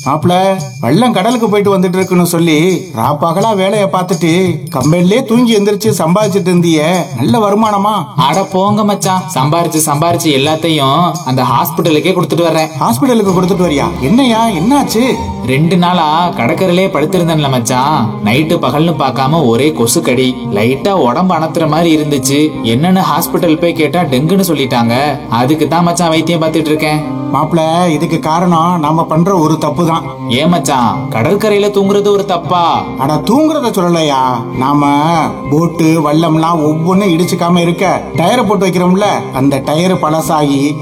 மாப்பிள வெள்ளம் கடலுக்கு போயிட்டு வந்துட்டு இருக்குன்னு சொல்லி ராப்பகலா வேலையை பார்த்துட்டு கம்பெனிலே தூங்கி எந்திரிச்சு சம்பாதிச்சிட்டு இருந்தியே நல்ல வருமானமா அட போங்க மச்சான் சம்பாரிச்சு சம்பாரிச்சு எல்லாத்தையும் அந்த ஹாஸ்பிட்டலுக்கே கொடுத்துட்டு வர்றேன் ஹாஸ்பிட்டலுக்கு கொடுத்துட்டு வரியா என்னையா என்னாச்சு ரெண்டு நாளா கடற்கரையிலே படுத்திருந்தேன்ல மச்சான் நைட்டு பகல்னு பார்க்காம ஒரே கொசுக்கடி லைட்டா உடம்பு அணத்துற மாதிரி இருந்துச்சு என்னன்னு ஹாஸ்பிட்டல் போய் கேட்டா டெங்குன்னு சொல்லிட்டாங்க அதுக்கு தான் மச்சான் வைத்தியம் பார்த்துட்டு இருக்கேன் மாப்பிள இதுக்கு காரணம் நாம பண்ற ஒரு தப்பு தான் ஏன் மச்சான் கடற்கரையில தூங்குறது ஒரு தப்பா ஆனா தூங்குறத சொல்லலையா நாம போட்டு வல்லம்லாம் ஒவ்வொன்றும் இடிச்சுக்காம இருக்க டயரை போட்டு வைக்கிறோம்ல அந்த டயர் பழசாகி